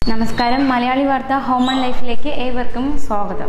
നമസ്കാരം മലയാളി വാർത്ത home and ലൈഫിലേക്ക് ഏവർക്കും സ്വാഗതം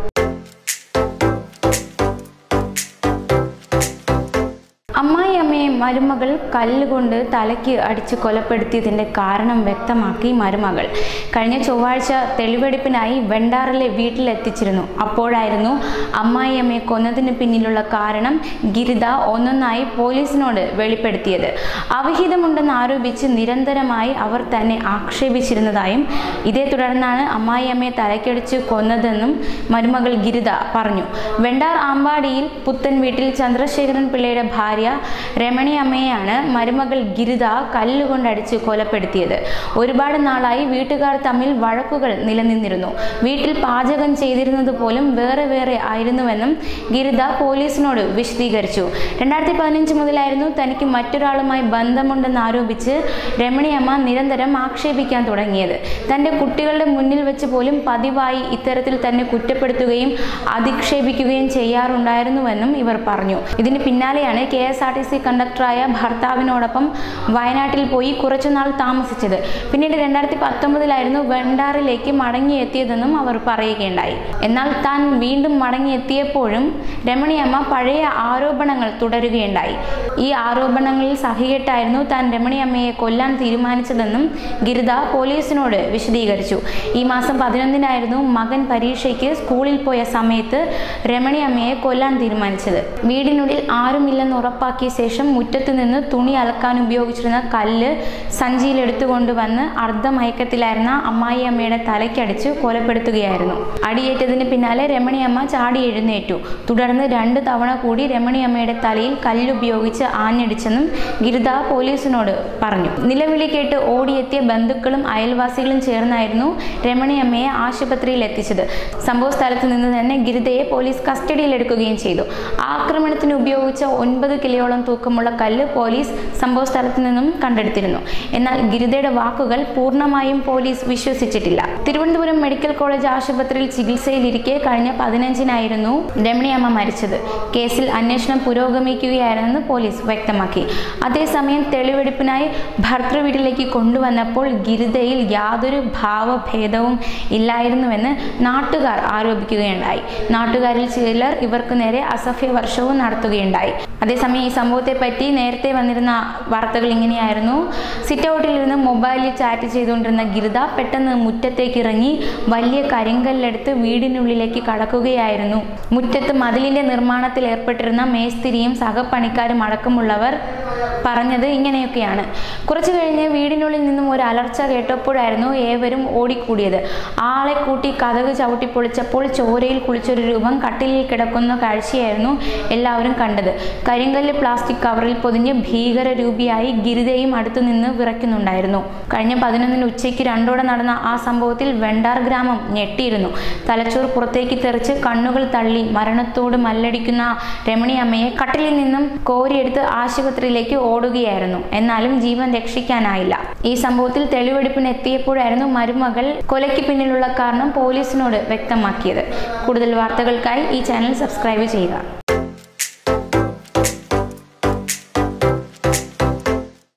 അമ്മായി അമ്മയെ മരുമകൾ കല്ലുകൊണ്ട് തലയ്ക്ക് അടിച്ച് കൊലപ്പെടുത്തിയതിന്റെ കാരണം വ്യക്തമാക്കി മരുമകൾ കഴിഞ്ഞ ചൊവ്വാഴ്ച തെളിവെടുപ്പിനായി വെണ്ടാറിലെ വീട്ടിലെത്തിച്ചിരുന്നു അപ്പോഴായിരുന്നു അമ്മായി അമ്മയെ കൊന്നതിന് പിന്നിലുള്ള കാരണം ഗിരിത ഒന്നൊന്നായി പോലീസിനോട് വെളിപ്പെടുത്തിയത് അവിഹിതമുണ്ടെന്ന് ആരോപിച്ച് നിരന്തരമായി അവർ തന്നെ ആക്ഷേപിച്ചിരുന്നതായും ഇതേ തുടർന്നാണ് അമ്മായി അമ്മയെ തലക്കടിച്ച് കൊന്നതെന്നും മരുമകൾ ഗിരിത പറഞ്ഞു വെണ്ടാർ ആമ്പാടിയിൽ പുത്തൻ വീട്ടിൽ ചന്ദ്രശേഖരൻ പിള്ളയുടെ ഭാര്യ രമണി അമ്മയെയാണ് മരുമകൾ ഗിരിത കല്ലുകൊണ്ടടിച്ച് കൊലപ്പെടുത്തിയത് ഒരുപാട് നാളായി വീട്ടുകാർ തമ്മിൽ വഴക്കുകൾ നിലനിന്നിരുന്നു വീട്ടിൽ പാചകം ചെയ്തിരുന്നത് പോലും വേറെ വേറെ ആയിരുന്നുവെന്നും ഗിരിത പോലീസിനോട് വിശദീകരിച്ചു രണ്ടായിരത്തി പതിനഞ്ച് മുതലായിരുന്നു തനിക്ക് മറ്റൊരാളുമായി ബന്ധമുണ്ടെന്ന് ആരോപിച്ച് രമണിയമ്മ നിരന്തരം ആക്ഷേപിക്കാൻ തുടങ്ങിയത് തന്റെ കുട്ടികളുടെ മുന്നിൽ വെച്ച് പോലും പതിവായി ഇത്തരത്തിൽ തന്നെ കുറ്റപ്പെടുത്തുകയും അധിക്ഷേപിക്കുകയും ചെയ്യാറുണ്ടായിരുന്നുവെന്നും ഇവർ പറഞ്ഞു ഇതിന് പിന്നാലെയാണ് K S R T C കണ്ടക്ടറായ ഭർത്താവിനോടൊപ്പം വയനാട്ടിൽ പോയി കുറച്ചുനാൾ താമസിച്ചത് പിന്നീട് രണ്ടായിരത്തി പത്തൊമ്പതിലായിരുന്നു വെണ്ടാറിലേക്ക് മടങ്ങിയെത്തിയതെന്നും അവർ പറയുകയുണ്ടായി എന്നാൽ താൻ വീണ്ടും മടങ്ങിയെത്തിയപ്പോഴും രമണിയമ്മ പഴയ ആരോപണങ്ങൾ തുടരുകയുണ്ടായി ഈ ആരോപണങ്ങളിൽ സഹികെട്ടായിരുന്നു താൻ രമണിയമ്മയെ കൊല്ലാൻ തീരുമാനിച്ചതെന്നും ഗിരിത പോലീസിനോട് വിശദീകരിച്ചു ഈ മാസം പതിനൊന്നിനായിരുന്നു മകൻ പരീക്ഷയ്ക്ക് സ്കൂളിൽ പോയ സമയത്ത് രമണിയമ്മയെ കൊല്ലാൻ തീരുമാനിച്ചത് വീടിനുള്ളിൽ ആരുമില്ലെന്ന് ഉറപ്പാക്കിയ ശേഷം മുറ്റത്ത് നിന്ന് തുണി അലക്കാൻ ഉപയോഗിച്ചിരുന്ന കല്ല് സഞ്ചിയിൽ എടുത്തുകൊണ്ടുവന്ന് അർദ്ധമയക്കത്തിലായിരുന്ന അമ്മായി അമ്മയുടെ തലയ്ക്കടിച്ച് കൊലപ്പെടുത്തുകയായിരുന്നു അടിയേറ്റതിന് പിന്നാലെ രമണിയമ്മ ചാടി എഴുന്നേറ്റു തുടർന്ന് രണ്ട് തവണ കൂടി രമണിയമ്മയുടെ തലയിൽ കല്ലുപയോഗിച്ച് ആഞ്ഞടിച്ചെന്നും ഗിരിത പോലീസിനോട് പറഞ്ഞു നിലവിളി കേട്ട് ഓടിയെത്തിയ ബന്ധുക്കളും അയൽവാസികളും ചേർന്നായിരുന്നു രമണിയമ്മയെ ആശുപത്രിയിൽ എത്തിച്ചത് സംഭവ സ്ഥലത്ത് നിന്ന് തന്നെ ഗിരിതയെ പോലീസ് കസ്റ്റഡിയിൽ എടുക്കുകയും ചെയ്തു ആക്രമണത്തിന് ഉപയോഗിച്ച ഒൻപത് കിലോയോളം തൂക്കമുള്ള കല്ല് പോലീസ് സംഭവ സ്ഥലത്ത് നിന്നും കണ്ടെടുത്തിരുന്നു എന്നാൽ ഗിരിതയുടെ വാക്കുകൾ പൂർണ്ണമായും പോലീസ് വിശ്വസിച്ചിട്ടില്ല തിരുവനന്തപുരം മെഡിക്കൽ കോളേജ് ആശുപത്രിയിൽ ചികിത്സയിലിരിക്കെ കഴിഞ്ഞ പതിനഞ്ചിനായിരുന്നു രമണിയമ്മ മരിച്ചത് കേസിൽ അന്വേഷണം പുരോഗമിക്കുകയായിരുന്നെന്ന് പോലീസ് വ്യക്തമാക്കി അതേസമയം തെളിവെടുപ്പിനായി ഭർത്തൃവീട്ടിലേക്ക് കൊണ്ടുവന്നപ്പോൾ ഗിരിതയിൽ യാതൊരു ഭാവഭേദവും ഇല്ലായിരുന്നുവെന്ന് നാട്ടുകാർ ആരോപിക്കുകയുണ്ടായി നാട്ടുകാരിൽ ചിലർ ഇവർക്ക് നേരെ അസഭ്യ വർഷവും നടത്തുകയുണ്ടായി അതേസമയം ഈ സംഭവത്തെ പറ്റി നേരത്തെ വന്നിരുന്ന വാർത്തകൾ ഇങ്ങനെയായിരുന്നു സിറ്റ് ഔട്ടിലിരുന്ന് മൊബൈലിൽ ചാറ്റ് ചെയ്തുകൊണ്ടിരുന്ന ഗിരിത പെട്ടെന്ന് മുറ്റത്തേക്ക് ഇറങ്ങി വലിയ കരിങ്കല്ലെടുത്ത് വീടിനുള്ളിലേക്ക് കടക്കുകയായിരുന്നു മുറ്റത്ത് മതിലിന്റെ നിർമ്മാണത്തിൽ ഏർപ്പെട്ടിരുന്ന മേസ്തിരിയും സഹപണിക്കാരും അടക്കമുള്ളവർ പറഞ്ഞത് ഇങ്ങനെയൊക്കെയാണ് കുറച്ചു കഴിഞ്ഞ് വീടിനുള്ളിൽ നിന്നും ഒരു അലർച്ച കേട്ടപ്പോഴായിരുന്നു ഏവരും ഓടിക്കൂടിയത് ആളെ കൂട്ടി കഥക് ചവിട്ടി പൊളിച്ചപ്പോൾ ചോരയിൽ കുളിച്ചൊരു രൂപം കട്ടിലിൽ കിടക്കുന്ന കാഴ്ചയായിരുന്നു എല്ലാവരും കണ്ടത് കരിങ്കല്ല് പ്ലാസ്റ്റിക് കവറിൽ പൊതിഞ്ഞ് ഭീകര രൂപിയായി ഗിരിതയും അടുത്തു നിന്ന് വിറയ്ക്കുന്നുണ്ടായിരുന്നു കഴിഞ്ഞ പതിനൊന്നിന് ഉച്ചയ്ക്ക് രണ്ടോടെ നടന്ന ആ സംഭവത്തിൽ വെണ്ടാർ ഗ്രാമം ഞെട്ടിയിരുന്നു തലച്ചോർ പുറത്തേക്ക് തെറിച്ച് കണ്ണുകൾ തള്ളി മരണത്തോട് മല്ലടിക്കുന്ന രമണിയമ്മയെ കട്ടിലിൽ നിന്നും കോരിയെടുത്ത് ആശുപത്രിയിലേക്ക് ഓടുകയായിരുന്നു എന്നാലും ജീവൻ രക്ഷിക്കാനായില്ല ഈ സംഭവത്തിൽ തെളിവെടുപ്പിന് എത്തിയപ്പോഴായിരുന്നു മരുമകൾ കൊലയ്ക്ക് പിന്നിലുള്ള കാരണം പോലീസിനോട് വ്യക്തമാക്കിയത് കൂടുതൽ വാർത്തകൾക്കായി ഈ ചാനൽ സബ്സ്ക്രൈബ് ചെയ്യുക